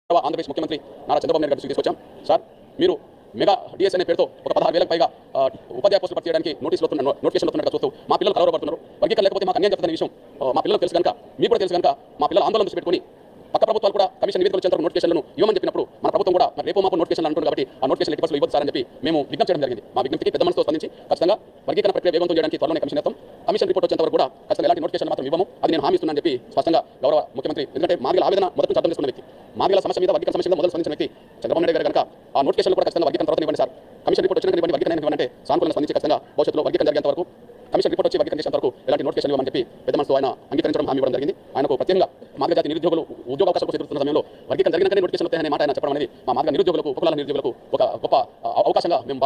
గౌరవ ఆంధ్రప్రదేశ్ ముఖ్యమంత్రి నారా చంద్రబాబు నాయుడు గారి దృష్టికి తీసుకొచ్చాం సార్ మీరు మెగా డిఎస్ అనే పేరుతో ఒక పదహారు వేలకు పైగా ఆ, ఉపాధ్యాయ పోస్టులు భర్తీ చేయడానికి నోటీసులు వస్తున్న నోటిఫికేషన్ వస్తున్నట్టు చూస్తూ మా పిల్లలు కలవరపడుతున్నారు వర్గీకరణ లేకపోతే మాకు అన్యాయం జరుగుతున్న విషయం ఆ, మా పిల్లలకు తెలుసు కనుక మీకు కూడా తెలుసు కనుక మా పిల్లల ఆందోళన దృష్టి పెట్టుకుని పక్క ప్రభుత్వాలు కూడా కమిషన్ నివేదికలు వచ్చేంత నోటిఫికేషన్లను ఇవ్వమని చెప్పినప్పుడు మన ప్రభుత్వం కూడా మరి రేపు మాపు నోటిఫికేషన్ అంటుంది కాబట్టి ఆ నోటిఫికేషన్ ఎట్టి ఇవ్వదు సార్ అని చెప్పి మేము విజ్ఞప్తి చేయడం జరిగింది మా విజ్ఞప్తికి పెద్ద మనసుతో స్పందించి ఖచ్చితంగా వర్గీకరణ ప్రక్రియ వేగవంతం చేయడానికి త్వరలోనే కమిషన్ ఇస్తాం కమిషన్ రిపోర్ట్ వచ్చేంత వరకు కూడా ఖచ్చితంగా ఎలాంటి నోటిఫికేషన్ మాత్రం ఇవ్వము అది నేను హామీ ఇస్తున్నాను చెప్పి స్పష్టంగా గౌరవ ముఖ్యమంత్రి ఎందుకంటే మాదిగల ఆవేదన మొదటి నుంచి అర్థం చేసుకున్న వ్యక్తి మాదిగల సమస్య మీద వర్గీకరణ సమస్య మీద మొదలు స్పందించిన వ్యక్తి చంద్రబాబు నాయుడు గారు కనుక ఆ నోటిఫికేషన్ కూడా ఖచ్చితంగా వర్గీకరణ తర్వాత ఇవ్వండి సార్ కమిషన్ రిపోర్ట్ వచ్చిన ఇవ్వండి వర్గీకరణ ఇవ్వండి అంటే సానుకూలంగా స్పందించి ఖచ్చితంగా భవిష్యత్తులో వర్గీకరణ జరిగేంత వరకు కమిషన్ రిపోర్ట్ వచ్చి వర్గీకరణ చేసేంత వరకు ఎలాంటి నోటిఫికేషన్ ఇవ్వమని చెప్పి పెద్ద మనసుతో ఆయన అంగీకరించడం హామీ ఇవ్వడం జరిగింది ఆయనకు ప్రత్యేకంగా మార్గ జాతి నిరుద్యోగులు ఉద్యోగ అవకాశాల కోసం ఎదుర్కొన్న సమయంలో వర్గీకరణ జరిగినాకనే నోటిఫికేషన్ వస్తాయనే మాట ఆయన చెప్పడం అనేది మా మార్గ నిరుద్యోగులకు ఉపకులాల నిరుద్యోగులకు ఒక గొప్ప ఆ, అవకాశంగా మేము